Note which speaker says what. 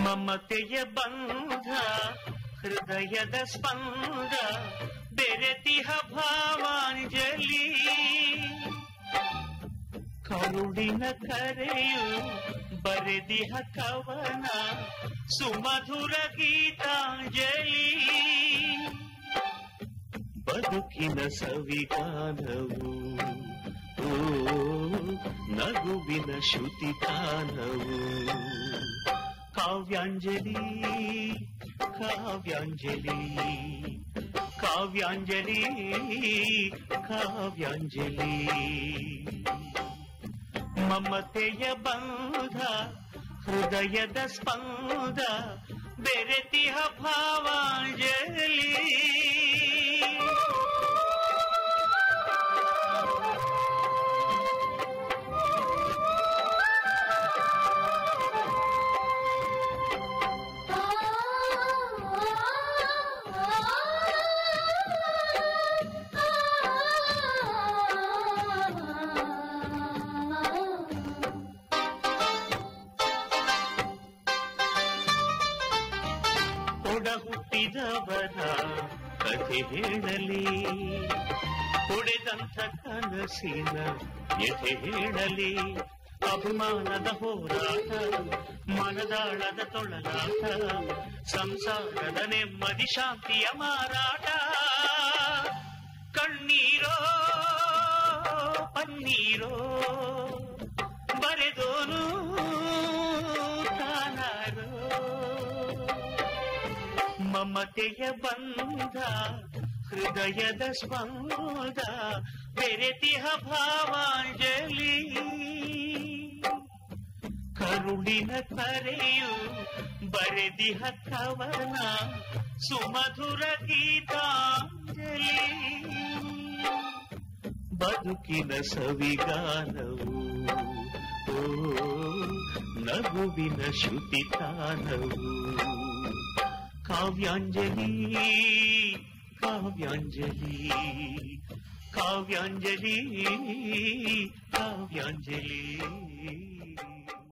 Speaker 1: ಮಮತೆಯ ಬಂಧ ಹೃದಯದ ಸ್ಪಂದ ಬೆರೆತಿಹ ಭಾವಾಂಜಲಿ ಕರುಡಿನ ಕರೆಯು ಬರೆದಿಹ ಕವನ ಸುಮಧುರ ಗೀತಾಂಜಲಿ ಬದುಕಿನ ಸವಿಗಾನವು ಓ ನಗುವಿನ ಶ್ರುತಿಗಾನವು ಕಾವ್ಯಾಂಜಲಿ ಕಾವ್ಯಾಂಜಲಿ ಕಾವ್ಯಾಂಜಲಿ ಕಾವ್ಯಾಂಜಲಿ ಮಮತೆಯ ಬಂಧ ಹೃದಯದ ಸ್ಪಂದ ಬೆರೆತಿಹ ಭಾವಾಂಜಲಿ ಒಡ ಹುಟ್ಟಿದವರ ಕಥೆ ಹೇಳಲಿ ಹೊಡೆದಂಥ ಕನಸಿನ ಎದೆ ಹೇಳಲಿ ಅಭಿಮಾನದ ಹೋರಾಟ ಮನದಾಳದ ತೊಳಲಾಟ ಸಂಸಾರದ ನೆಮ್ಮದಿ ಶಾಂತಿಯ ಮಾರಾಟ ಕಣ್ಣೀರೋ ಪನ್ನೀರೋ ಬರೆದೋನು ತಾನಾರೋ ಮಮತೆಯ ಬಂಧ ಹೃದಯದ ಸ್ಪಂದ ಬೆರೆತಿಹ ಭಾವಾಂಜಲಿ ಕರುಳಿನ ಕರೆಯು ಬರೆದಿಹ ಕವನ ಸುಮಧುರ ಗೀತಾಂಜಲಿ ಬದುಕಿನ ಸವಿಗಾನವು ಓ ನಗುವಿನ ಶ್ರುತಿತಾನವು ಕಾವ್ಯಾಂಜಲಿ ಕಾವ್ಯಾಂಜಲಿ ಕಾವ್ಯಾಂಜಲಿ ಕಾವ್ಯಾಂಜಲಿ